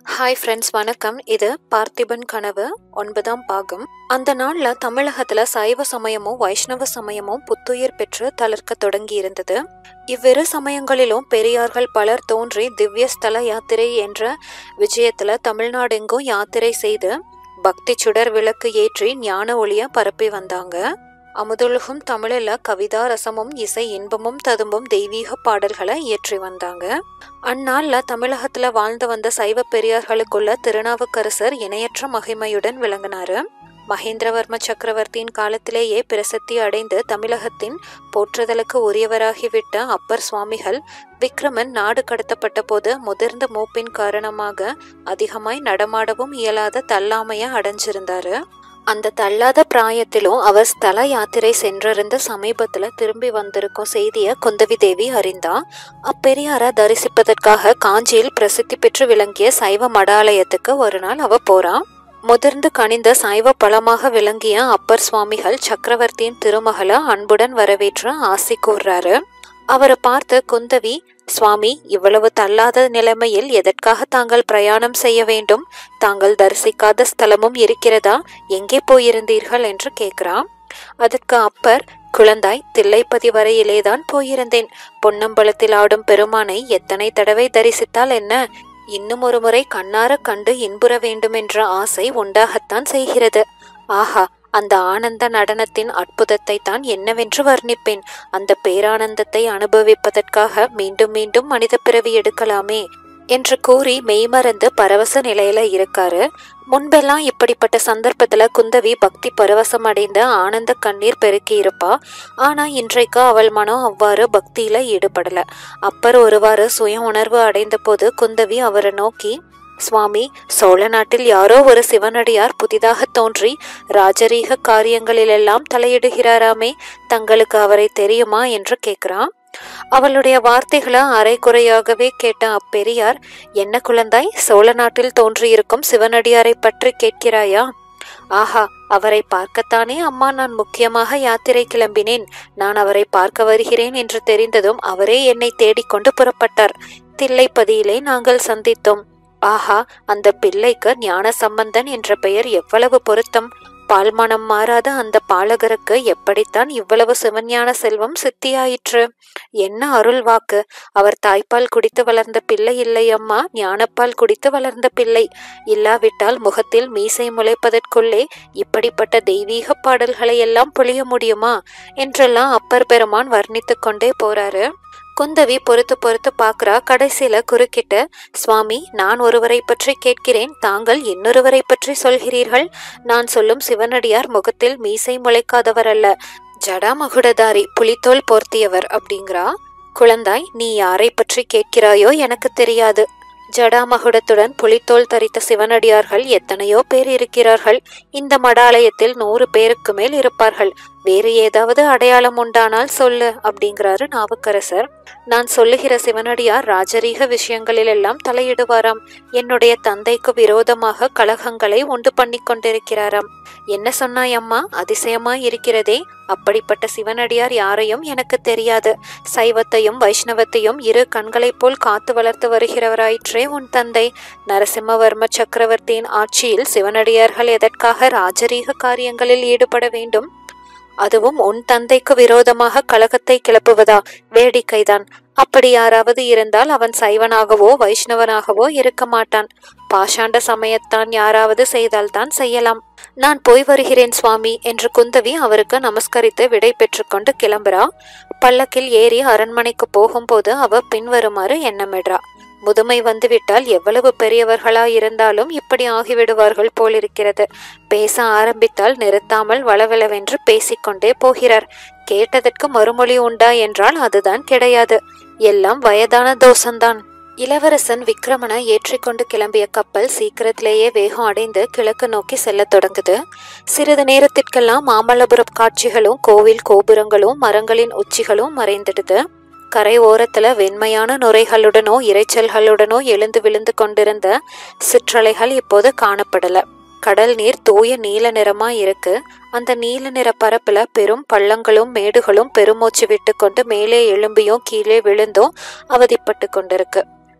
hi friends வணக்கம் இது பார்த்திபன் கனவு ஒன்பதாம் பாகம் அந்த நாள்ல தமிழகத்துல சைவ சமயமும் வைஷ்ணவ சமயமும் புத்துயிர் பெற்று தளர்க்க தொடங்கி இருந்தது இவ்விரு சமயங்களிலும் பெரியார்கள் பலர் தோன்றி திவ்ய ஸ்தல யாத்திரை என்ற விஜயத்துல தமிழ்நாடெங்கும் யாத்திரை செய்து பக்தி சுடர் விளக்கு ஏற்றி ஞான ஒளிய பரப்பி வந்தாங்க அமுதுலகும் தமிழில் கவிதா ரசமும் இசை இன்பமும் ததும்பும் தெய்வீக பாடல்களை இயற்றி வந்தாங்க அந்நாள்ல தமிழகத்துல வாழ்ந்து வந்த சைவ பெரியார்களுக்குள்ள திருநாவுக்கரசர் இணையற்ற மகிமையுடன் விளங்கினாரு மகேந்திரவர்ம சக்கரவர்த்தியின் காலத்திலேயே பிரசித்தி அடைந்து தமிழகத்தின் போற்றுதலுக்கு உரியவராகிவிட்ட அப்பர் சுவாமிகள் விக்ரமன் நாடு கடத்தப்பட்ட போது முதிர்ந்த மூப்பின் காரணமாக அதிகமாய் நடமாடவும் இயலாத தள்ளாமைய அடைஞ்சிருந்தாரு அந்த தள்ளாத பிராயத்திலும் அவர் ஸ்தல யாத்திரை சென்றிருந்த சமீபத்துல திரும்பி வந்திருக்கும் செய்திய குந்தவி தேவி அறிந்தா அப்பெரியார தரிசிப்பதற்காக காஞ்சியில் பிரசித்தி பெற்று விளங்கிய சைவ மடாலயத்துக்கு ஒரு நாள் அவ போறா முதிர்ந்து கனிந்த சைவ பழமாக விளங்கிய அப்பர் சுவாமிகள் சக்கரவர்த்தியின் திருமகளை அன்புடன் வரவேற்று ஆசி கூர்றாரு அவரை பார்த்து குந்தவி சுவாமி இவ்வளவு தள்ளாத நிலைமையில் எதற்காக தாங்கள் பிரயாணம் செய்ய வேண்டும் தாங்கள் தரிசிக்காத ஸ்தலமும் இருக்கிறதா எங்கே போயிருந்தீர்கள் என்று கேட்கிறான் அதற்கு அப்பர் குழந்தாய் தில்லைப்பதி வரையிலேதான் போயிருந்தேன் பொன்னம்பலத்தில் ஆடும் பெருமானை எத்தனை தடவை தரிசித்தால் என்ன இன்னும் ஒரு முறை கண்ணார கண்டு இன்புற வேண்டுமென்ற ஆசை உண்டாகத்தான் செய்கிறது ஆஹா அந்த ஆனந்த நடனத்தின் அற்புதத்தை தான் என்னவென்று வர்ணிப்பேன் அந்த பேரானந்தத்தை அனுபவிப்பதற்காக மீண்டும் மீண்டும் மனித பிறவி எடுக்கலாமே என்று கூறி மெய்மறந்து பரவச நிலையில இருக்காரு முன்பெல்லாம் இப்படிப்பட்ட சந்தர்ப்பத்துல குந்தவி பக்தி பரவசம் அடைந்த ஆனந்த கண்ணீர் பெருக்கி இருப்பா ஆனா இன்றைக்கு அவள் மனம் அவ்வாறு பக்தியில ஈடுபடல அப்பர் ஒருவாறு சுய உணர்வு அடைந்த போது குந்தவி அவரை நோக்கி சுவாமி சோழ நாட்டில் யாரோ ஒரு சிவனடியார் புதிதாக தோன்றி ராஜரீக காரியங்களிலெல்லாம் தலையிடுகிறாராமே தங்களுக்கு அவரை தெரியுமா என்று கேட்கிறான் அவளுடைய வார்த்தைகளை அரைக்குறையாகவே கேட்ட அப்பெரியார் என்ன குழந்தாய் சோழ நாட்டில் தோன்றியிருக்கும் சிவனடியாரை பற்றி கேட்கிறாயா ஆஹா அவரை பார்க்கத்தானே அம்மா நான் முக்கியமாக யாத்திரை கிளம்பினேன் நான் அவரை பார்க்க வருகிறேன் என்று தெரிந்ததும் அவரே என்னை தேடிக்கொண்டு புறப்பட்டார் தில்லைப்பதியிலே நாங்கள் சந்தித்தோம் ஆஹா அந்த பிள்ளைக்கு ஞான சம்பந்தன் என்ற பெயர் எவ்வளவு பொருத்தம் பால்மனம் மாறாத அந்த பாலகருக்கு எப்படித்தான் இவ்வளவு சிவஞான செல்வம் சித்தியாயிற்று என்ன அருள் வாக்கு அவர் தாய்ப்பால் குடித்து வளர்ந்த பிள்ளை இல்லை அம்மா ஞானப்பால் குடித்து வளர்ந்த பிள்ளை இல்லாவிட்டால் முகத்தில் மீசை முளைப்பதற்குள்ளே இப்படிப்பட்ட தெய்வீக பாடல்களை எல்லாம் பொழிய முடியுமா என்றெல்லாம் அப்பர் பெருமான் வர்ணித்து கொண்டே போறாரு குந்தவி பொறுத்து பொறுத்து பார்க்கறா கடைசியில குறுக்கிட்டு சுவாமி நான் ஒருவரை பற்றி கேட்கிறேன் தாங்கள் இன்னொருவரை பற்றி சொல்கிறீர்கள் நான் சொல்லும் சிவனடியார் முகத்தில் மீசை முளைக்காதவர் அல்ல ஜடாமகுடதாரி புலித்தோல் போர்த்தியவர் அப்படிங்கிறா குழந்தாய் நீ யாரை பற்றி கேட்கிறாயோ எனக்கு தெரியாது ஜடாமகுடத்துடன் புலித்தோல் தரித்த சிவனடியார்கள் எத்தனையோ பேர் இருக்கிறார்கள் இந்த மடாலயத்தில் நூறு பேருக்கு மேல் இருப்பார்கள் வேறு ஏதாவது அடையாளம் உண்டானால் சொல்லு அப்படிங்கிறாரு நாவுக்கரசர் நான் சொல்லுகிற சிவனடியார் ராஜரீக விஷயங்களில் எல்லாம் தலையிடுவாராம் என்னுடைய தந்தைக்கு விரோதமாக கலகங்களை உண்டு பண்ணி கொண்டிருக்கிறாராம் என்ன சொன்னாய் அம்மா அதிசயமாய் இருக்கிறதே அப்படிப்பட்ட சிவனடியார் யாரையும் எனக்கு தெரியாது சைவத்தையும் வைஷ்ணவத்தையும் இரு கண்களைப் போல் காத்து வளர்த்து வருகிறவராயிற்றே உன் தந்தை நரசிம்மவர்ம சக்கரவர்த்தியின் ஆட்சியில் சிவனடியார்கள் எதற்காக ராஜரீக காரியங்களில் ஈடுபட வேண்டும் அதுவும் உன் தந்தைக்கு விரோதமாக கழகத்தை கிளப்புவதா வேடிக்கைதான் அப்படி யாராவது இருந்தால் அவன் சைவனாகவோ வைஷ்ணவனாகவோ இருக்க மாட்டான் பாஷாண்ட சமயத்தான் யாராவது செய்தால்தான் செய்யலாம் நான் போய் வருகிறேன் சுவாமி என்று குந்தவி அவருக்கு நமஸ்கரித்து விடை பெற்றுக்கொண்டு கிளம்புறா பல்லக்கில் ஏறி அரண்மனைக்கு போகும்போது அவ பின்வருமாறு எண்ணமிடுறா முதுமை வந்துவிட்டால் எவ்வளவு பெரியவர்களா இருந்தாலும் இப்படி ஆகிவிடுவார்கள் போலிருக்கிறது பேச ஆரம்பித்தால் நிறுத்தாமல் வளவளவென்று பேசிக்கொண்டே போகிறார் கேட்டதற்கு மறுமொழி உண்டா என்றால் அதுதான் கிடையாது எல்லாம் வயதான தோஷந்தான் இளவரசன் விக்ரமனை ஏற்றிக்கொண்டு கிளம்பிய கப்பல் சீக்கிரத்திலேயே வேகம் அடைந்து கிழக்கு நோக்கி செல்லத் தொடங்குது சிறிது நேரத்திற்கெல்லாம் மாமல்லபுரம் காட்சிகளும் கோவில் கோபுரங்களும் மரங்களின் உச்சிகளும் மறைந்திடுது கரை ஓரத்துல வெண்மையான நுரைகளுடனோ இரைச்சல்களுடனோ எழுந்து விழுந்து கொண்டிருந்த சிற்றலைகள் இப்போது காணப்படல கடல் நீர் தூய நீல நிறமா இருக்கு அந்த நீல நிற பரப்புல பெரும் பள்ளங்களும் மேடுகளும் பெருமூச்சு விட்டு கொண்டு மேலே எழும்பியும் கீழே விழுந்தும் அவதிப்பட்டு கொண்டிருக்கு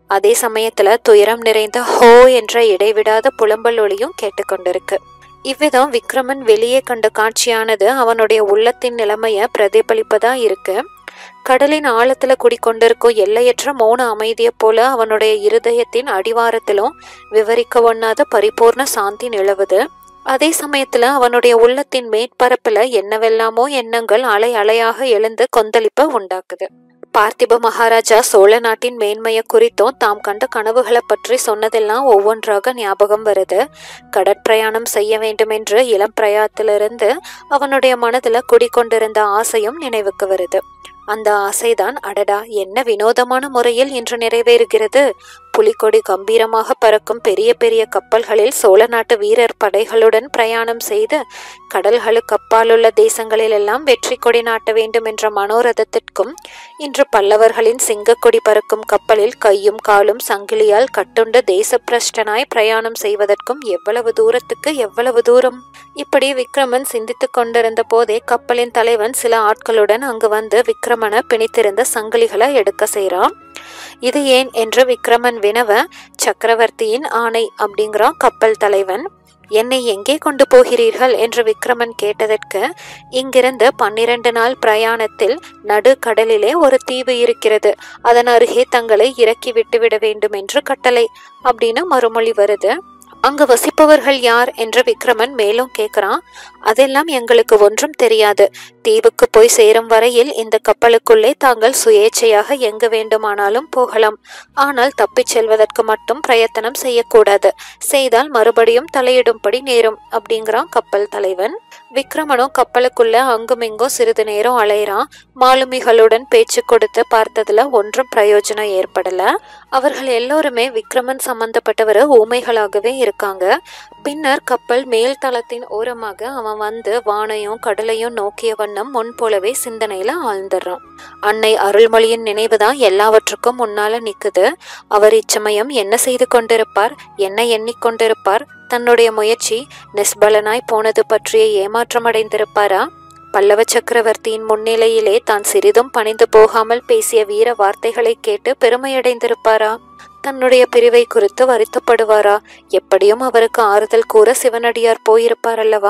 அதே சமயத்துல துயரம் நிறைந்த ஹோ என்ற இடைவிடாத புலம்பல் ஒளியும் கேட்டுக்கொண்டிருக்கு இவ்விதம் விக்ரமன் வெளியே கண்ட காட்சியானது அவனுடைய உள்ளத்தின் நிலைமைய பிரதிபலிப்பதா இருக்கு கடலின் ஆழத்துல குடிக்கொண்டிருக்கும் எல்லையற்ற மௌன அமைதியை போல அவனுடைய இருதயத்தின் அடிவாரத்திலும் விவரிக்க ஒண்ணாத பரிபூர்ண சாந்தி நிலவுது அதே சமயத்துல அவனுடைய உள்ளத்தின் மேற்பரப்புல என்னவெல்லாமோ எண்ணங்கள் அலை அலையாக எழுந்து கொந்தளிப்ப உண்டாக்குது பார்த்திப மகாராஜா சோழ நாட்டின் மேன்மையை குறித்தும் தாம் கண்ட கனவுகளை பற்றி சொன்னதெல்லாம் ஒவ்வொன்றாக ஞாபகம் வருது கடற்பிரயாணம் செய்ய வேண்டும் என்று இளம் பிரயாத்திலிருந்து அவனுடைய மனதுல குடிக்கொண்டிருந்த ஆசையும் நினைவுக்கு வருது அந்த ஆசைதான் அடடா என்ன வினோதமான முறையில் இன்று நிறைவேறுகிறது புலிக்கொடி கம்பீரமாக பறக்கும் பெரிய பெரிய கப்பல்களில் சோழ நாட்டு வீரர் படைகளுடன் பிரயாணம் செய்து கடல்களுக்கு அப்பாலுள்ள தேசங்களிலெல்லாம் வெற்றி கொடி நாட்ட வேண்டும் என்ற மனோரதத்திற்கும் இன்று பல்லவர்களின் சிங்கக்கொடி பறக்கும் கப்பலில் கையும் காலும் சங்கிலியால் கட்டுண்டு தேசப்பிரஷ்டனாய் பிரயாணம் செய்வதற்கும் எவ்வளவு தூரத்துக்கு எவ்வளவு தூரம் இப்படி விக்ரமன் சிந்தித்துக் கொண்டிருந்த போதே கப்பலின் தலைவன் சில ஆட்களுடன் அங்கு வந்து விக்ரமனை பிணித்திருந்த சங்கிலிகளை எடுக்க செய்றான் இது ஏன் என்று விக்ரமன் வினவ சக்கரவர்த்தியின் ஆணை அப்படிங்கிறான் கப்பல் தலைவன் என்னை எங்கே கொண்டு போகிறீர்கள் என்று விக்ரமன் கேட்டதற்கு இங்கிருந்து பன்னிரண்டு நாள் பிரயாணத்தில் நடு கடலிலே ஒரு தீவு இருக்கிறது அதன் அருகே தங்களை இறக்கி விட்டுவிட வேண்டும் என்று கட்டளை அப்படின்னு மறுமொழி வருது அங்கு வசிப்பவர்கள் யார் என்று விக்ரமன் மேலும் கேட்கிறான் அதெல்லாம் எங்களுக்கு ஒன்றும் தெரியாது தீவுக்கு போய் சேரும் வரையில் இந்த கப்பலுக்குள்ளே தாங்கள் சுயேச்சையாக எங்கு வேண்டுமானாலும் போகலாம் ஆனால் தப்பிச் செல்வதற்கு மட்டும் பிரயத்தனம் செய்யக்கூடாது செய்தால் மறுபடியும் தலையிடும்படி நேரும் அப்படிங்கிறான் கப்பல் தலைவன் விக்ரமனும் கப்பலுக்குள்ள அங்குமிங்கும் சிறிது நேரம் அலையிறான் மாலுமிகளுடன் பேச்சு கொடுத்து பார்த்ததுல ஒன்றும் பிரயோஜனம் ஏற்படல அவர்கள் எல்லோருமே விக்ரமன் சம்பந்தப்பட்டவர் ஊமைகளாகவே இருக்காங்க பின்னர் கப்பல் மேல் தளத்தின் ஓரமாக அவன் வந்து வானையும் கடலையும் நோக்கிய வண்ணம் முன் போலவே சிந்தனையில ஆழ்ந்துடுறான் அன்னை அருள்மொழியின் நினைவுதான் எல்லாவற்றுக்கும் முன்னால நிக்குது அவர் இச்சமயம் என்ன செய்து கொண்டிருப்பார் என்ன எண்ணிக்கொண்டிருப்பார் தன்னுடைய முயற்சி நிஸ்பலனாய் போனது பற்றிய ஏமாற்றமடைந்திருப்பாரா பல்லவ சக்கரவர்த்தியின் முன்னிலையிலே தான் சிறிதும் பணிந்து போகாமல் பேசிய வீர வார்த்தைகளை கேட்டு பெருமையடைந்திருப்பாரா தன்னுடைய பிரிவை குறித்து வருத்தப்படுவாரா எப்படியும் அவருக்கு ஆறுதல் கூற சிவனடியார் போயிருப்பார் அல்லவா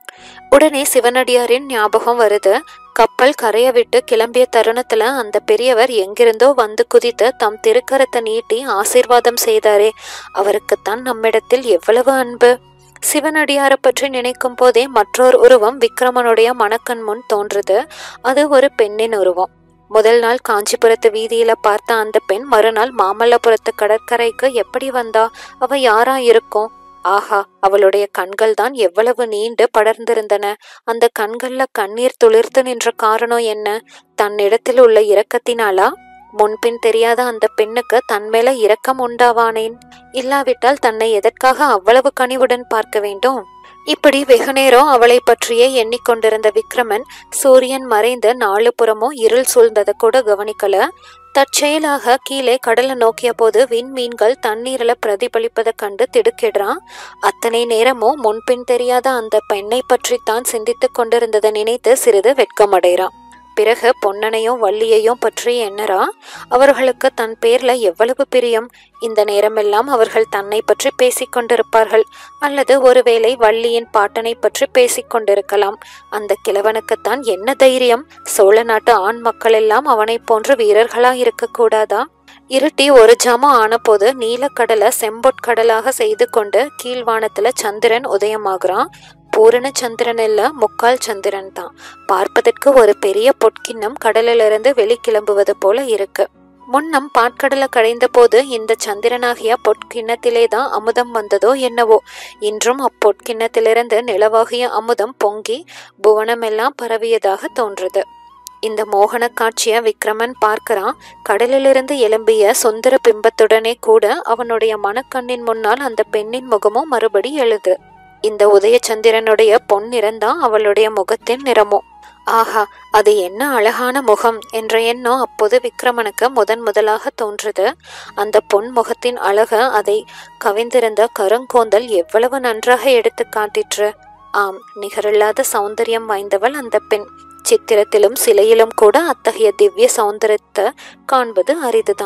உடனே சிவனடியாரின் ஞாபகம் வருது கப்பல் கரையை விட்டு கிளம்பிய தருணத்துல அந்த பெரியவர் எங்கிருந்தோ வந்து குதித்து தம் திருக்கரத்தை நீட்டி ஆசீர்வாதம் செய்தாரே அவருக்குத்தான் நம்மிடத்தில் எவ்வளவு அன்பு சிவனடியாரை பற்றி நினைக்கும் போதே மற்றொரு உருவம் விக்ரமனுடைய மனக்கண் முன் தோன்றுது அது ஒரு பெண்ணின் உருவம் முதல் நாள் காஞ்சிபுரத்து வீதியில பார்த்த அந்த பெண் மறுநாள் மாமல்லபுரத்து கடற்கரைக்கு எப்படி வந்தா அவ யாரா இருக்கும் ஆஹா அவளுடைய கண்கள் தான் எவ்வளவு நீண்டு படர்ந்திருந்தன அந்த கண்கள்ல கண்ணீர் துளிர்த்து நின்ற காரணம் என்ன தன்னிடத்தில் உள்ள இரக்கத்தினாலா முன்பின் தெரியாத அந்த பெண்ணுக்கு தன் மேல இரக்கம் உண்டாவானேன் இல்லாவிட்டால் தன்னை எதற்காக அவ்வளவு கனிவுடன் பார்க்க வேண்டும் இப்படி வெகுநேரம் அவளை பற்றியே எண்ணிக்கொண்டிருந்த விக்ரமன் சூரியன் மறைந்து நாலு புறமும் இருள் சூழ்ந்ததை கூட கவனிக்கல தற்செயலாக கீழே கடலை நோக்கிய போது விண்மீன்கள் தண்ணீரில பிரதிபலிப்பதைக் கண்டு திடுக்கிடுறான் அத்தனை நேரமும் முன்பின் தெரியாத அந்த பெண்ணை பற்றித்தான் சிந்தித்துக் கொண்டிருந்ததை நினைத்து சிறிது வெட்கமடைறான் பிறகு பொன்னனையும் வள்ளியையும் பற்றி எண்ணறா அவர்களுக்கு தன் பேர்ல எவ்வளவு பிரியம் இந்த நேரமெல்லாம் அவர்கள் தன்னை பற்றி பேசிக் கொண்டிருப்பார்கள் அல்லது ஒருவேளை வள்ளியின் பாட்டனை பற்றி பேசிக் கொண்டிருக்கலாம் அந்த கிழவனுக்குத்தான் என்ன தைரியம் சோழ நாட்டு ஆண் மக்கள் எல்லாம் அவனைப் போன்று வீரர்களா இருக்கக்கூடாதா இருட்டி ஒரு ஜாமம் ஆனபோது நீலக்கடலை செம்பொற்கடலாக செய்து கொண்டு கீழ்வானத்துல சந்திரன் உதயமாகுறான் பூரண சந்திரன் இல்ல முக்கால் சந்திரன் தான் பார்ப்பதற்கு ஒரு பெரிய பொற்கிண்ணம் கடலிலிருந்து வெளிக்கிளம்புவது போல இருக்கு முன்னம் பாட்கடலை கடைந்த போது இந்த சந்திரனாகிய பொற்கிண்ணத்திலே தான் அமுதம் வந்ததோ என்னவோ இன்றும் அப்பொற்கிண்ணத்திலிருந்து நிலவாகிய அமுதம் பொங்கி புவனமெல்லாம் பரவியதாக தோன்றுது இந்த மோகன காட்சியை விக்ரமன் பார்க்கறான் கடலிலிருந்து எழும்பிய சுந்தர பிம்பத்துடனே கூட அவனுடைய மனக்கண்ணின் முன்னால் அந்த பெண்ணின் முகமும் மறுபடி எழுது இந்த உதயச்சந்திரனுடைய பொன் நிறம்தான் அவளுடைய முகத்தின் நிறமோ ஆஹா அது என்ன அழகான முகம் என்ற எண்ணம் அப்போது விக்ரமனுக்கு முதன் முதலாக தோன்றுது அந்த பொன் முகத்தின் அழக அதை கவிந்திருந்த கருங்கோந்தல் எவ்வளவு நன்றாக எடுத்து காட்டிற்று ஆம் நிகரில்லாத சௌந்தரியம் வாய்ந்தவள் அந்த பெண் சித்திரத்திலும் சிலையிலும் கூட அத்தகைய திவ்ய சௌந்தரியத்தை காண்பது அரிதுதான்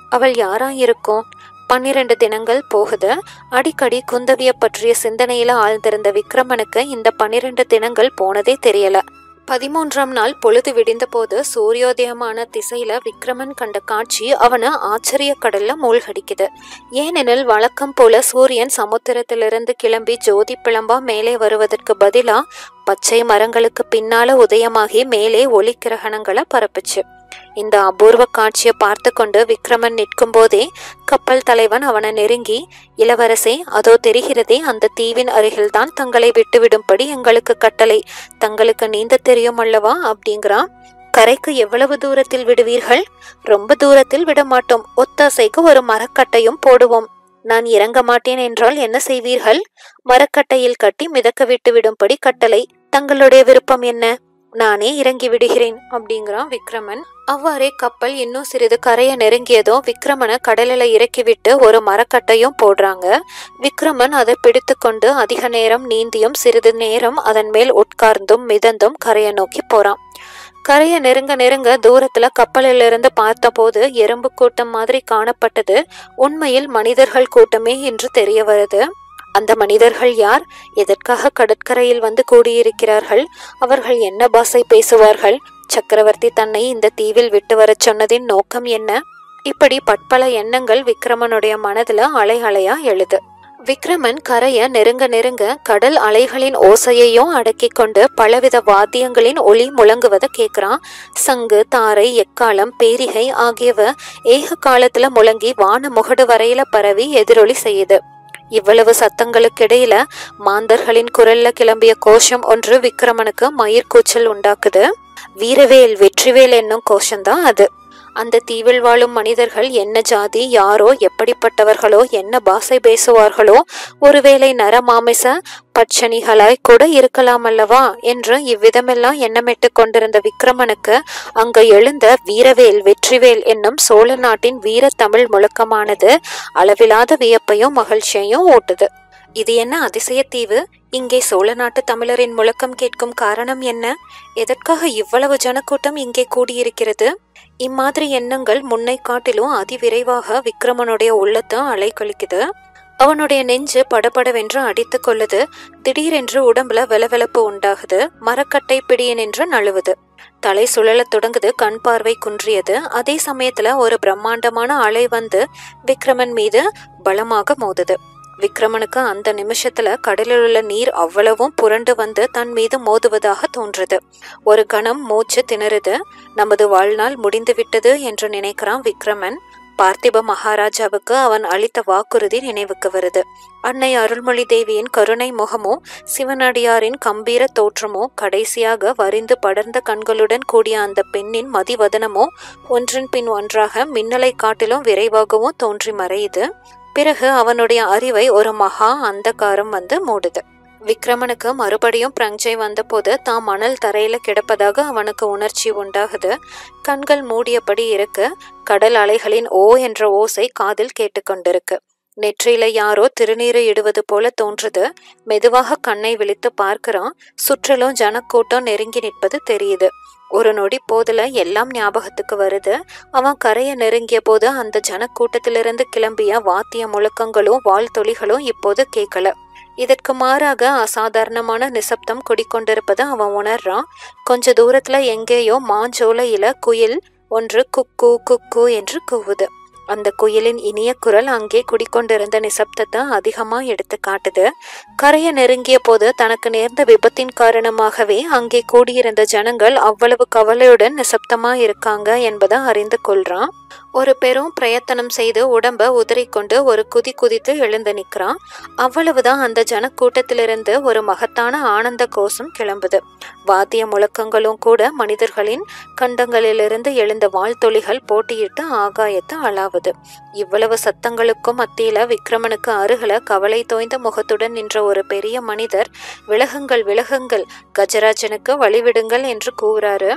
அவள் யாரா இருக்கும் பன்னிரண்டு தினங்கள் போகுது அடிக்கடி குந்தவிய பற்றிய சிந்தனையில ஆழ்ந்திருந்த விக்ரமனுக்கு இந்த பன்னிரண்டு தினங்கள் போனதே தெரியல பதிமூன்றாம் நாள் பொழுது விடிந்தபோது சூரியோதயமான திசையில விக்ரமன் கண்ட காட்சி அவனை ஆச்சரிய கடல்ல மூழ்கடிக்குது ஏனெனில் வழக்கம் போல சூரியன் சமுத்திரத்திலிருந்து கிளம்பி ஜோதி பிளம்பா மேலே வருவதற்கு பதிலா பச்சை மரங்களுக்கு பின்னால உதயமாகி மேலே ஒளி கிரகணங்களை பரப்புச்சு இந்த அபூர்வ காட்சியை பார்த்து கொண்டு விக்ரமன் நிற்கும் போதே கப்பல் தலைவன் அவனை நெருங்கி இளவரசே அதோ தெரிகிறதே அந்த தீவின் அருகில்தான் தங்களை விட்டுவிடும்படி எங்களுக்கு கட்டளை தங்களுக்கு நீந்த தெரியும் அல்லவா அப்படிங்கிறான் கரைக்கு எவ்வளவு தூரத்தில் விடுவீர்கள் ரொம்ப தூரத்தில் விட மாட்டோம் ஒத்தாசைக்கு ஒரு மரக்கட்டையும் போடுவோம் நான் இறங்க மாட்டேன் என்றால் என்ன செய்வீர்கள் மரக்கட்டையில் கட்டி மிதக்க விட்டு விடும்படி கட்டளை தங்களுடைய விருப்பம் என்ன நானே இறங்கி விடுகிறேன் அப்படிங்கிறான் விக்ரமன் அவ்வாறே கப்பல் இன்னும் சிறிது கரையை நெருங்கியதும் விக்ரமனை கடலில் இறக்கிவிட்டு ஒரு மரக்கட்டையும் போடுறாங்க விக்ரமன் அதை பிடித்து கொண்டு அதிக நேரம் நீந்தியும் சிறிது நேரம் அதன் மேல் உட்கார்ந்தும் மிதந்தும் கரையை நோக்கி போறான் கரையை நெருங்க நெருங்க தூரத்துல கப்பலிலிருந்து பார்த்தபோது எறும்பு கூட்டம் மாதிரி காணப்பட்டது உண்மையில் மனிதர்கள் கூட்டமே என்று தெரிய வருது அந்த மனிதர்கள் யார் எதற்காக கடற்கரையில் வந்து கூடியிருக்கிறார்கள் அவர்கள் என்ன பாஷை பேசுவார்கள் சக்கரவர்த்தி தன்னை இந்த தீவில் விட்டு வரச் சொன்னதின் நோக்கம் என்ன இப்படி பட்பல எண்ணங்கள் விக்ரமனுடைய மனதுல அலை அலையா எழுது விக்ரமன் கரைய நெருங்க நெருங்க கடல் அலைகளின் ஓசையையும் அடக்கிக் கொண்டு பலவித வாத்தியங்களின் ஒளி முழங்குவதை கேட்குறான் சங்கு தாரை எக்காலம் பேரிகை ஆகியவ ஏக காலத்துல முழங்கி வான முகடு வரையில பரவி எதிரொலி செய்யுது இவ்வளவு சத்தங்களுக்கிடையில மாந்தர்களின் குரல்ல கிளம்பிய கோஷம் ஒன்று விக்ரமனுக்கு மயிர்கூச்சல் உண்டாக்குது வீரவேல் வெற்றிவேல் என்னும் கோஷம்தான் அது அந்த தீவில் வாழும் மனிதர்கள் என்ன ஜாதி யாரோ எப்படிப்பட்டவர்களோ என்ன பாஷை பேசுவார்களோ ஒருவேளை நரமாமிச பட்சணிகளாய் கூட இருக்கலாம் அல்லவா என்று இவ்விதமெல்லாம் எண்ணமிட்டு கொண்டிருந்த விக்ரமனுக்கு அங்க எழுந்த வீரவேல் வெற்றிவேல் என்னும் சோழ நாட்டின் வீர தமிழ் முழக்கமானது அளவிலாத வியப்பையும் மகிழ்ச்சியையும் ஊட்டுது இது என்ன அதிசயத்தீவு இங்கே சோழ நாட்டு தமிழரின் முழக்கம் கேட்கும் காரணம் என்ன எதற்காக இவ்வளவு ஜனக்கூட்டம் இங்கே கூடியிருக்கிறது இம்மாதிரி எண்ணங்கள் முன்னை காட்டிலும் அதிவிரைவாக விக்ரமனுடைய உள்ளத்தை அலைக்கழிக்குது அவனுடைய நெஞ்சு படபடவென்று அடித்து கொள்ளுது திடீரென்று உடம்புல வெலவெலப்பு உண்டாகுது மரக்கட்டை பிடியனென்று நழுவுது தலை சுழலத் தொடங்குது கண் பார்வை குன்றியது அதே சமயத்துல ஒரு பிரம்மாண்டமான அலை வந்து விக்ரமன் மீது பலமாக மோதுது விக்ரமனுக்கு அந்த நிமிஷத்துல கடலில் உள்ள நீர் அவ்வளவும் புரண்டு வந்து தன் மீது மோதுவதாக தோன்றுது ஒரு கணம் மூச்சு திணறுது நமது வாழ்நாள் முடிந்து விட்டது என்று நினைக்கிறான் விக்ரமன் பார்த்திப மகாராஜாவுக்கு அவன் அளித்த வாக்குறுதி நினைவுக்கு வருது அன்னை அருள்மொழி தேவியின் கருணை முகமோ சிவனடியாரின் கம்பீர தோற்றமோ கடைசியாக வரிந்து படர்ந்த கண்களுடன் கூடிய அந்த பெண்ணின் மதிவதனமோ ஒன்றன் பின் ஒன்றாக மின்னலை காட்டிலும் விரைவாகவும் தோன்றி மறையுது பிறகு அவனுடைய அறிவை ஒரு மகா அந்தகாரம் வந்து மூடுது விக்ரமனுக்கு மறுபடியும் பிரஞ்சை வந்தபோது தாம் மணல் தரையில கிடப்பதாக அவனுக்கு உணர்ச்சி உண்டாகுது கண்கள் மூடியபடி இருக்கு கடல் அலைகளின் ஓ என்ற ஓசை காதில் கேட்டுக்கொண்டிருக்கு நெற்றியில யாரோ திருநீரை இடுவது போல தோன்றுது மெதுவாக கண்ணை விழித்து பார்க்கறான் சுற்றிலும் ஜனக்கூட்டம் நெருங்கி நிற்பது தெரியுது ஒரு நொடி போதுல எல்லாம் ஞாபகத்துக்கு வருது அவன் கரையை நெருங்கிய போது அந்த ஜனக்கூட்டத்திலிருந்து கிளம்பிய வாத்திய முழக்கங்களும் வாழ்த்தொலிகளும் இப்போது கேட்கல இதற்கு மாறாக அசாதாரணமான நிசப்தம் குடிக்கொண்டிருப்பதை அவன் உணர்றான் கொஞ்ச தூரத்துல எங்கேயோ மாஞ்சோலையில குயில் ஒன்று குக்கு குக்கு என்று கூவுது அந்த குயிலின் இனிய குரல் அங்கே குடிக்கொண்டிருந்த நிசப்தத்தை அதிகமா எடுத்து காட்டுது கரையை நெருங்கிய போது தனக்கு நேர்ந்த விபத்தின் காரணமாகவே அங்கே கூடியிருந்த ஜனங்கள் அவ்வளவு கவலையுடன் நிசப்தமா இருக்காங்க என்பதை அறிந்து கொள்றான் ஒரு பெரும் பிரயத்தனம் செய்து உடம்ப உதறிக்கொண்டு ஒரு குதி குதித்து எழுந்து நிற்கிறான் அவ்வளவுதான் அந்த ஜனக்கூட்டத்திலிருந்து ஒரு மகத்தான ஆனந்த கோஷம் கிளம்புது வாத்திய முழக்கங்களும் கூட மனிதர்களின் கண்டங்களிலிருந்து எழுந்த வாழ்த்தொலிகள் போட்டியிட்டு ஆகாயத்தை அளாவுது இவ்வளவு சத்தங்களுக்கும் மத்தியில விக்ரமனுக்கு அருகில கவலை தோய்ந்த முகத்துடன் நின்ற ஒரு பெரிய மனிதர் விலகுங்கள் விலகுங்கள் கஜராஜனுக்கு வழிவிடுங்கள் என்று கூறாரு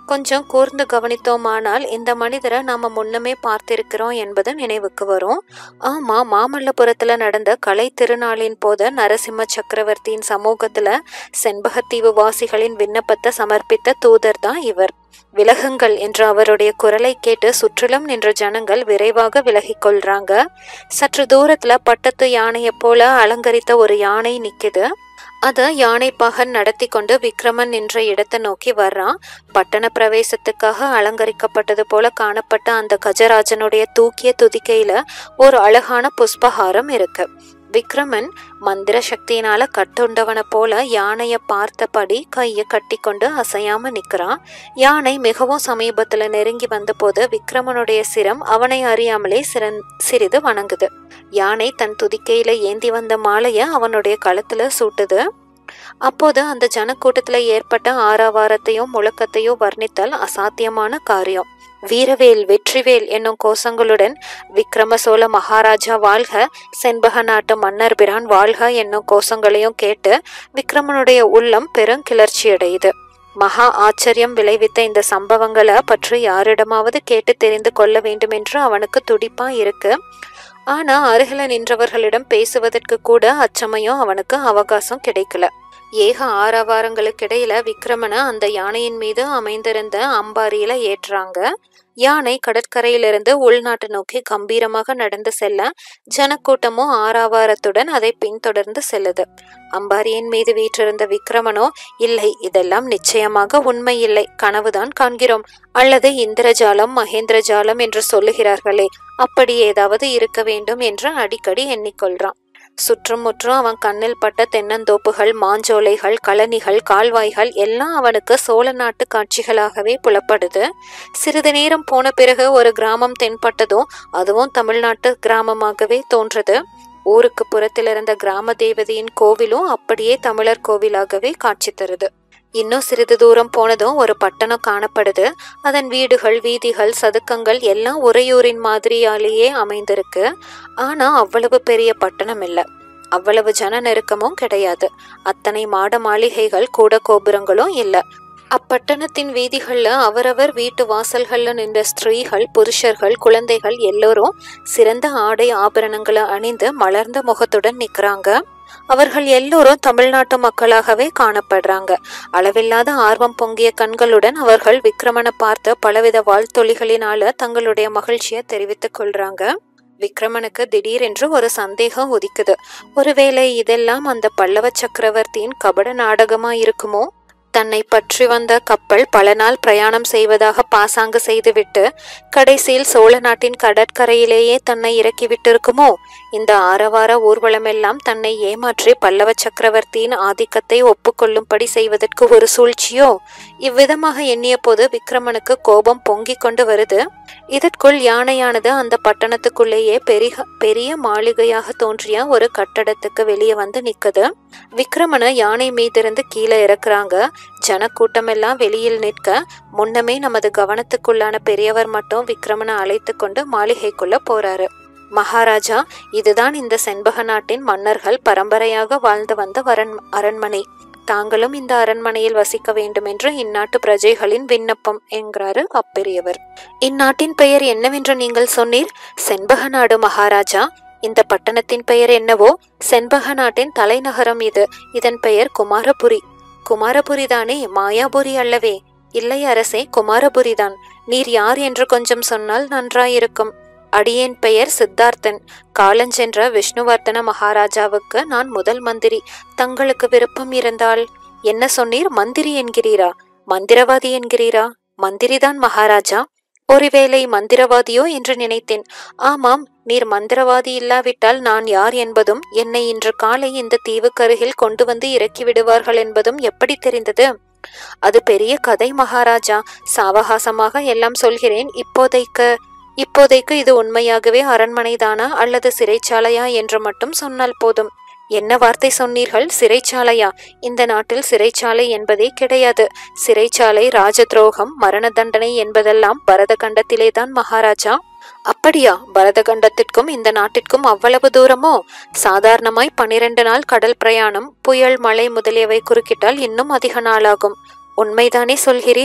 கொஞ்சம் கூர்ந்து கவனித்தோமானால் இந்த மனிதரை நாம முன்னமே பார்த்திருக்கிறோம் என்பது நினைவுக்கு வரும் ஆமா மாமல்லபுரத்துல நடந்த கலை திருநாளின் போது நரசிம்ம சக்கரவர்த்தியின் சமூகத்துல செண்பகத்தீவு வாசிகளின் விண்ணப்பத்தை சமர்ப்பித்த தூதர் தான் இவர் விலகுங்கள் என்ற அவருடைய குரலை கேட்டு சுற்றிலும் நின்ற ஜனங்கள் விரைவாக விலகிக் கொள்றாங்க சற்று தூரத்துல பட்டத்து யானையை போல அலங்கரித்த ஒரு யானை நிக்குது அத யானை பாகன் நடத்தி கொண்டு விக்ரமன் நின்ற இடத்தை நோக்கி வர்றான் பட்டண பிரவேசத்துக்காக அலங்கரிக்கப்பட்டது போல காணப்பட்ட அந்த கஜராஜனுடைய தூக்கிய துதிக்கையில ஒரு அழகான புஷ்பஹாரம் இருக்கு விக்ரமன் மந்திர சக்தியினால கட்டுண்டவனை போல யானைய பார்த்தபடி கைய கட்டி கொண்டு அசையாம நிக்கிறான் யானை மிகவும் சமீபத்துல நெருங்கி வந்தபோது விக்ரமனுடைய சிரம் அவனை அறியாமலே சிறன் சிறிது வணங்குது யானை தன் துதிக்கையில ஏந்தி வந்த மாலைய அவனுடைய கழுத்துல சூட்டுது அப்போது அந்த ஜனக்கூட்டத்துல ஏற்பட்ட ஆரவாரத்தையும் முழக்கத்தையோ வர்ணித்தல் அசாத்தியமான காரியம் வீரவேல் வெற்றிவேல் என்னும் கோஷங்களுடன் விக்ரம சோழ மகாராஜா வாழ்க செண்பக நாட்டு மன்னர் பிரான் வாழ்க என்னும் கோஷங்களையும் கேட்டு விக்ரமனுடைய உள்ளம் பெருங்கிளர்ச்சி அடையுது மகா ஆச்சரியம் விளைவித்த இந்த சம்பவங்களை பற்றி யாரிடமாவது கேட்டு தெரிந்து கொள்ள வேண்டும் என்று அவனுக்கு துடிப்பா இருக்கு ஆனா அருகில நின்றவர்களிடம் பேசுவதற்கு கூட அச்சமயம் அவனுக்கு அவகாசம் கிடைக்கல ஏக ஆரவாரங்களுக்கிடையில விக்ரமனை அந்த யானையின் மீது அமைந்திருந்த அம்பாரியில ஏற்றுறாங்க யானை கடற்கரையிலிருந்து உள்நாட்டு நோக்கி கம்பீரமாக நடந்து செல்ல ஜனக்கூட்டமும் ஆரவாரத்துடன் அதை பின்தொடர்ந்து செல்லுது அம்பாரியின் மீது வீற்றிருந்த விக்ரமனோ இல்லை இதெல்லாம் நிச்சயமாக உண்மையில்லை கனவுதான் காண்கிறோம் அல்லது இந்திரஜாலம் மகேந்திரஜாலம் என்று சொல்லுகிறார்களே அப்படி ஏதாவது இருக்க வேண்டும் என்று அடிக்கடி எண்ணிக்கொள்றான் சுற்றும் முற்றும் அவன் கண்ணில் பட்ட தென்னந்தோப்புகள் மாஞ்சோலைகள் கழனிகள் கால்வாய்கள் எல்லாம் அவனுக்கு சோழ நாட்டு காட்சிகளாகவே புலப்படுது சிறிது நேரம் போன பிறகு ஒரு கிராமம் தென்பட்டதும் அதுவும் தமிழ்நாட்டு கிராமமாகவே தோன்றது ஊருக்கு புறத்தில் இருந்த கிராம தேவதையின் கோவிலும் அப்படியே தமிழர் கோவிலாகவே காட்சி தருது இன்னும் சிறிது தூரம் போனதும் ஒரு பட்டணம் காணப்படுது அதன் வீடுகள் வீதிகள் சதுக்கங்கள் எல்லாம் உறையூரின் மாதிரியாலேயே அமைந்திருக்கு ஆனா அவ்வளவு பெரிய பட்டணம் இல்லை அவ்வளவு ஜன நெருக்கமும் கிடையாது அத்தனை மாட மாளிகைகள் கூட கோபுரங்களும் இல்லை அப்பட்டணத்தின் வீதிகள்ல அவரவர் வீட்டு வாசல்கள்ல நின்ற ஸ்திரீகள் புருஷர்கள் குழந்தைகள் எல்லோரும் சிறந்த ஆடை ஆபரணங்களை அணிந்து மலர்ந்த முகத்துடன் நிக்கிறாங்க அவர்கள் எல்லோரும் தமிழ்நாட்டு மக்களாகவே காணப்படுறாங்க அளவில்லாத ஆர்வம் பொங்கிய கண்களுடன் அவர்கள் விக்ரமனை பார்த்து பலவித வாழ்த்தொழிகளினால தங்களுடைய மகிழ்ச்சியை தெரிவித்துக் கொள்றாங்க விக்ரமனுக்கு திடீரென்று ஒரு சந்தேகம் உதிக்குது ஒருவேளை இதெல்லாம் அந்த பல்லவ சக்கரவர்த்தியின் கபட நாடகமா இருக்குமோ தன்னை பற்றி வந்த கப்பல் பல நாள் பிரயாணம் செய்வதாக பாசாங்கு செய்துவிட்டு கடைசியில் சோழ நாட்டின் கடற்கரையிலேயே தன்னை இறக்கி விட்டிருக்குமோ இந்த ஆரவார ஊர்வலமெல்லாம் தன்னை ஏமாற்றி பல்லவ சக்கரவர்த்தியின் ஆதிக்கத்தை ஒப்புக்கொள்ளும்படி செய்வதற்கு ஒரு சூழ்ச்சியோ இவ்விதமாக எண்ணிய போது விக்ரமனுக்கு கோபம் பொங்கிக் கொண்டு வருது இதற்குள் யானையானது அந்த பட்டணத்துக்குள்ளேயே பெரிய பெரிய மாளிகையாக தோன்றிய ஒரு கட்டடத்துக்கு வெளியே வந்து நிக்குது விக்ரமனை யானை மீதிருந்து கீழே இறக்குறாங்க ஜனக்கூட்டமெல்லாம் வெளியில் நிற்க முன்னமே நமது கவனத்துக்குள்ளான பெரியவர் மட்டும் விக்ரமனை அழைத்து கொண்டு மாளிகைக்குள்ள போறாரு மகாராஜா இதுதான் இந்த செண்பக நாட்டின் மன்னர்கள் பரம்பரையாக வாழ்ந்து வந்த வரன் அரண்மனை தாங்களும் இந்த அரண்மனையில் வசிக்க வேண்டும் என்று இந்நாட்டு பிரஜைகளின் விண்ணப்பம் என்கிறாரு அப்பெரியவர் இந்நாட்டின் பெயர் என்னவென்று நீங்கள் சொன்னீர் செண்பக நாடு மகாராஜா இந்த பட்டணத்தின் பெயர் என்னவோ செண்பக நாட்டின் தலைநகரம் இது இதன் பெயர் குமாரபுரி குமாரபுரி தானே மாயாபுரி அல்லவே இல்லை அரசே குமாரபுரிதான் நீர் யார் என்று கொஞ்சம் சொன்னால் நன்றாயிருக்கும் அடியேன் பெயர் சித்தார்த்தன் காலஞ்சென்ற விஷ்ணுவர்தன மகாராஜாவுக்கு நான் முதல் மந்திரி தங்களுக்கு விருப்பம் இருந்தால் என்ன சொன்னீர் மந்திரி என்கிறீரா மந்திரவாதி என்கிறீரா மந்திரிதான் மகாராஜா ஒருவேளை மந்திரவாதியோ என்று நினைத்தேன் ஆமாம் நீர் மந்திரவாதி இல்லாவிட்டால் நான் யார் என்பதும் என்னை இன்று காலை இந்த தீவுக்கருகில் கொண்டு வந்து இறக்கி விடுவார்கள் என்பதும் எப்படி தெரிந்தது அது பெரிய கதை மகாராஜா சாவகாசமாக எல்லாம் சொல்கிறேன் இப்போதைக்கு இப்போதைக்கு இது உண்மையாகவே அரண்மனைதானா அல்லது சிறைச்சாலையா என்று மட்டும் சொன்னால் போதும் என்ன வார்த்தை சொன்னீர்கள் சிறைச்சாலையா இந்த நாட்டில் சிறைச்சாலை என்பதே கிடையாது சிறைச்சாலை ராஜ துரோகம் மரண தண்டனை என்பதெல்லாம் பரத கண்டத்திலேதான் மகாராஜா அப்படியா பரதகண்டத்திற்கும் இந்த நாட்டிற்கும் அவ்வளவு தூரமோ சாதாரணமாய் பன்னிரண்டு நாள் கடல் பிரயாணம் புயல் மழை முதலியவை குறுக்கிட்டால் இன்னும் அதிக நாளாகும் உண்மைதானே சொல்கிறீர்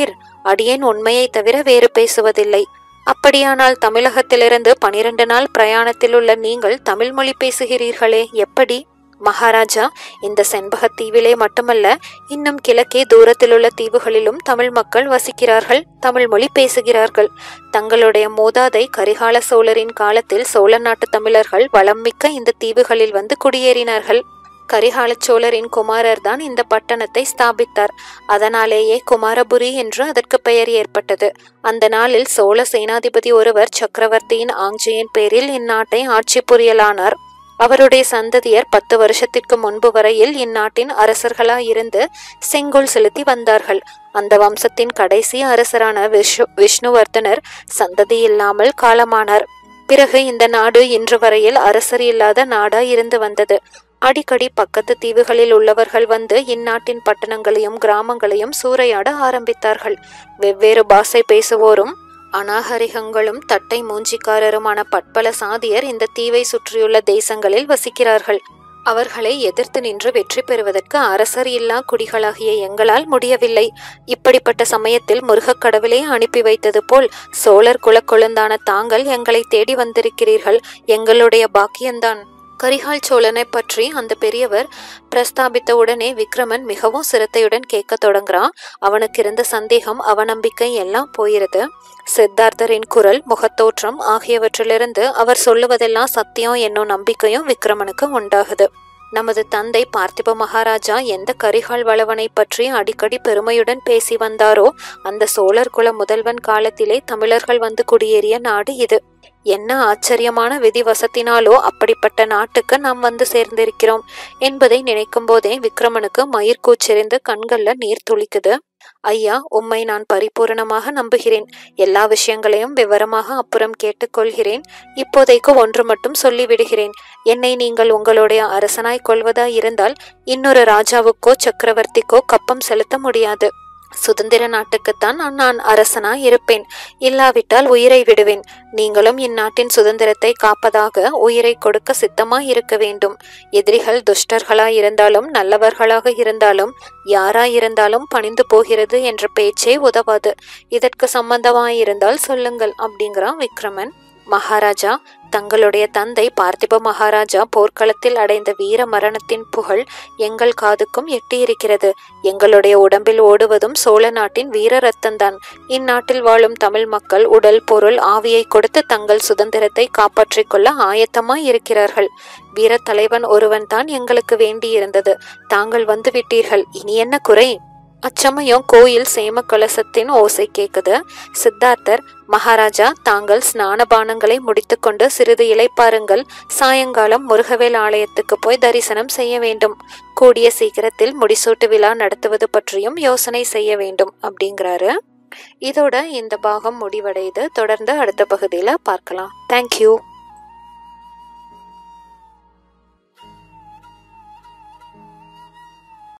அடியேன் உண்மையை தவிர வேறு பேசுவதில்லை அப்படியானால் தமிழகத்திலிருந்து பனிரெண்டு நாள் பிரயாணத்தில் உள்ள நீங்கள் தமிழ் மொழி பேசுகிறீர்களே எப்படி மகாராஜா இந்த செண்பகத்தீவிலே மட்டுமல்ல இன்னும் கிழக்கே தூரத்திலுள்ள தீவுகளிலும் தமிழ் மக்கள் வசிக்கிறார்கள் தமிழ் மொழி பேசுகிறார்கள் தங்களுடைய மூதாதை கரிகால சோழரின் காலத்தில் சோழ நாட்டு தமிழர்கள் வளம் மிக்க இந்த தீவுகளில் வந்து குடியேறினார்கள் கரிகால சோழரின் குமாரர் தான் இந்த பட்டணத்தை ஸ்தாபித்தார் அதனாலேயே குமாரபுரி என்று அதற்கு பெயர் ஏற்பட்டது அந்த நாளில் சோழ சேனாதிபதி ஒருவர் சக்கரவர்த்தியின் ஆங்ஜையின் பேரில் இந்நாட்டை ஆட்சி புரியலானார் அவருடைய சந்ததியர் பத்து வருஷத்திற்கு முன்பு வரையில் இந்நாட்டின் அரசர்களாயிருந்து செங்கோல் செலுத்தி வந்தார்கள் அந்த வம்சத்தின் கடைசி அரசரான விஷ்ணு விஷ்ணுவர்தனர் சந்ததி இல்லாமல் காலமானார் பிறகு இந்த நாடு இன்று வரையில் அரசர் இல்லாத நாடா இருந்து வந்தது அடிக்கடி பக்கத்து தீவுகளில் உள்ளவர்கள் வந்து இந்நாட்டின் பட்டணங்களையும் கிராமங்களையும் சூறையாட ஆரம்பித்தார்கள் வெவ்வேறு பாஷை பேசுவோரும் அநாகரிகங்களும் தட்டை மூஞ்சிக்காரருமான பட்பல சாதியர் இந்த தீவை சுற்றியுள்ள தேசங்களில் வசிக்கிறார்கள் அவர்களை எதிர்த்து நின்று வெற்றி பெறுவதற்கு அரசர் இல்லா குடிகளாகிய எங்களால் முடியவில்லை இப்படிப்பட்ட சமயத்தில் முருகக் கடவுளே அனுப்பி வைத்தது போல் சோழர் குலக்கொழுந்தான தாங்கள் எங்களை தேடி வந்திருக்கிறீர்கள் எங்களுடைய பாக்கியம்தான் கரிகால் சோழனை பற்றி அந்த பெரியவர் பிரஸ்தாபித்த உடனே விக்ரமன் மிகவும் சிரத்தையுடன் கேட்க தொடங்குறான் அவனுக்கு இருந்த சந்தேகம் அவநம்பிக்கை எல்லாம் போயிருது சித்தார்த்தரின் குரல் முகத்தோற்றம் ஆகியவற்றிலிருந்து அவர் சொல்லுவதெல்லாம் சத்தியம் என்னும் நம்பிக்கையும் விக்ரமனுக்கு உண்டாகுது நமது தந்தை பார்த்திப மகாராஜா எந்த கரிகால் வளவனை பற்றி அடிக்கடி பெருமையுடன் பேசி வந்தாரோ அந்த சோழர் குல முதல்வன் காலத்திலே தமிழர்கள் வந்து குடியேறிய நாடு இது என்ன ஆச்சரியமான விதிவசத்தினாலோ அப்படிப்பட்ட நாட்டுக்கு நாம் வந்து சேர்ந்திருக்கிறோம் என்பதை நினைக்கும் போதே விக்ரமனுக்கு மயிர் கூச்செறிந்து கண்கள்ல நீர் துளிக்குது ஐயா உம்மை நான் பரிபூரணமாக நம்புகிறேன் எல்லா விஷயங்களையும் விவரமாக அப்புறம் கேட்டுக்கொள்கிறேன் இப்போதைக்கு ஒன்று மட்டும் சொல்லிவிடுகிறேன் என்னை நீங்கள் உங்களுடைய அரசனாய் கொள்வதா இருந்தால் இன்னொரு ராஜாவுக்கோ சக்கரவர்த்திக்கோ கப்பம் செலுத்த முடியாது சுதந்திர நாட்டுக்குத்தான் நான் நான் அரசனா இருப்பேன் இல்லாவிட்டால் உயிரை விடுவேன் நீங்களும் இந்நாட்டின் சுதந்திரத்தை காப்பதாக உயிரை கொடுக்க சித்தமாய் இருக்க வேண்டும் எதிரிகள் துஷ்டர்களாய் இருந்தாலும் நல்லவர்களாக இருந்தாலும் யாராயிருந்தாலும் பணிந்து போகிறது என்ற பேச்சே உதவாது இதற்கு சம்பந்தமாயிருந்தால் சொல்லுங்கள் அப்படிங்கிறான் விக்ரமன் மகாராஜா தங்களுடைய தந்தை பார்த்திப மகாராஜா போர்க்களத்தில் அடைந்த வீர மரணத்தின் புகழ் எங்கள் காதுக்கும் எட்டியிருக்கிறது எங்களுடைய உடம்பில் ஓடுவதும் சோழ நாட்டின் வீர ரத்தம்தான் இந்நாட்டில் வாழும் தமிழ் மக்கள் உடல் பொருள் ஆவியை கொடுத்து தங்கள் சுதந்திரத்தை காப்பாற்றிக் கொள்ள ஆயத்தமாய் இருக்கிறார்கள் வீர தலைவன் ஒருவன் தான் எங்களுக்கு வேண்டியிருந்தது தாங்கள் வந்து விட்டீர்கள் இனி என்ன குறை அச்சமயம் கோயில் சேம கலசத்தின் ஓசை கேக்குது சித்தார்த்தர் மகாராஜா தாங்கள் ஸ்நானபானங்களை முடித்துக்கொண்டு சிறிது இளைப்பாருங்கள் சாயங்காலம் முருகவேல் ஆலயத்துக்கு போய் தரிசனம் செய்ய வேண்டும் கூடிய சீக்கிரத்தில் முடிசூட்டு விழா நடத்துவது பற்றியும் யோசனை செய்ய வேண்டும் அப்படிங்கிறாரு இதோட இந்த பாகம் முடிவடையுது தொடர்ந்து அடுத்த பகுதியில் பார்க்கலாம் தேங்க்யூ